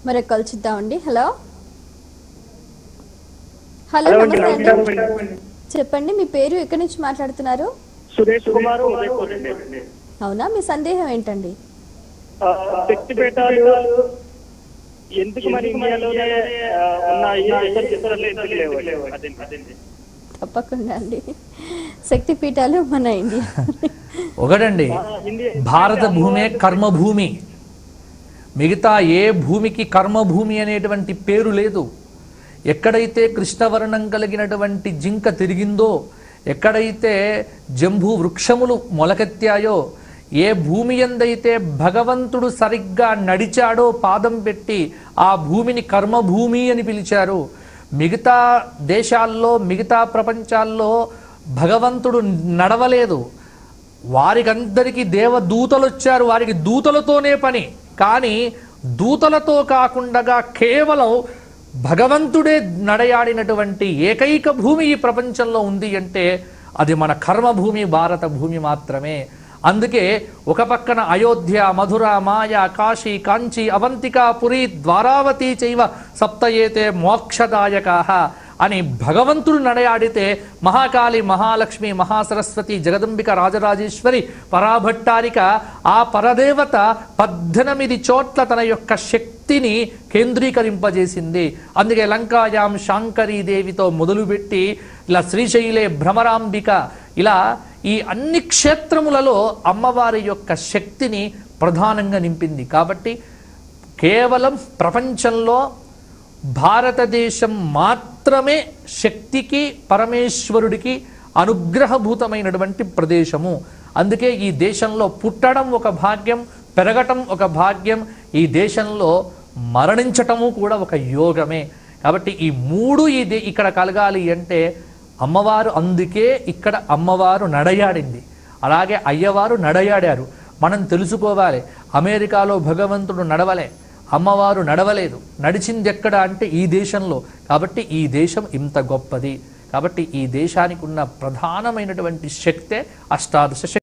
మరి కాల్ చూద్దామండి hello hello hello అండి, నమస్తే అండి నమస్కారం అండి. చెప్పండి మీ పేరు ఎక్కడి నుంచి మాట్లాడుతున్నారు సురేష్ కుమార్ ఉదయపూర్ అండి. అవునా మీ సందేహం ఏంటండి ఆ, శక్తిపీఠాలు ఎందుకు మన ఇండియాలోనే ఆ, ఉన్నాయి ఇతర ఇతరులు ఎందుకు లేవు అదండి, అదండి. తప్పకుండా అండి శక్తి పీఠాలు మన ఇండియా ఒకటండి ఆ, ఇండియా భారత భూమే కర్మభూమి మిగతా ఏ భూమికి కర్మభూమి అనేటువంటి పేరు లేదు ఎక్కడైతే కృష్ణవర్ణం కలిగినటువంటి జింక తిరిగిందో ఎక్కడైతే జంబూ వృక్షములు మొలకెత్తాయో ఏ భూమి ఎందైతే భగవంతుడు సరిగ్గా నడిచాడో పాదం పెట్టి ఆ భూమిని కర్మభూమి అని పిలిచారు మిగతా దేశాల్లో మిగతా ప్రపంచాల్లో భగవంతుడు నడవలేదు వారికందరికీ దేవదూతలు వచ్చారు వారికి దూతలతోనే పని కానీ దూతలతో కాకుండా కేవలం భగవంతుడే నడయాడినటువంటి ఏకైక భూమి ఈ ప్రపంచంలో ఉంది అంటే అది మన కర్మభూమి భారత భూమి మాత్రమే అందుకే ఒక పక్కన అయోధ్య మధుర మాయ కాశీ కాంచి అవంతిక పురి ద్వారావతి చైవ సప్తయేతే మోక్షదాయకాహ అని భగవంతుడు నడయాడితే మహాకాళి మహాలక్ష్మి మహాసరస్వతి జగదంబిక రాజరాజేశ్వరి పరాభట్టారిక ఆ పరదేవత పద్దెనిమిది చోట్ల తన యొక్క శక్తిని కేంద్రీకరింపజేసింది అందుకే లంకాయాం శాంకరీ దేవితో మొదలుపెట్టి ఇలా శ్రీశైలే భ్రమరాంబిక ఇలా ఈ అన్ని క్షేత్రములలో అమ్మవారి యొక్క శక్తిని ప్రధానంగా నింపింది కాబట్టి కేవలం ప్రపంచంలో భారతదేశం మాత్రమే శక్తికి పరమేశ్వరుడికి అనుగ్రహభూతమైనటువంటి ప్రదేశము అందుకే ఈ దేశంలో పుట్టడం ఒక భాగ్యం పెరగటం ఒక భాగ్యం ఈ దేశంలో మరణించటము కూడా ఒక యోగమే కాబట్టి ఈ మూడు ఈ దే- ఇక్కడ కలగాలి అంటే అమ్మవారు అందుకే ఇక్కడ అమ్మవారు నడయాడింది అలాగే అయ్యవారు నడయాడారు మనం తెలుసుకోవాలి అమెరికాలో భగవంతుడు నడవలే అమ్మవారు నడవలేదు నడిచింది ఎక్కడ అంటే ఈ దేశంలో కాబట్టి ఈ దేశం ఇంత గొప్పది కాబట్టి ఈ దేశానికి ఉన్న ప్రధానమైనటువంటి శక్తే అష్టాదశ శక్తి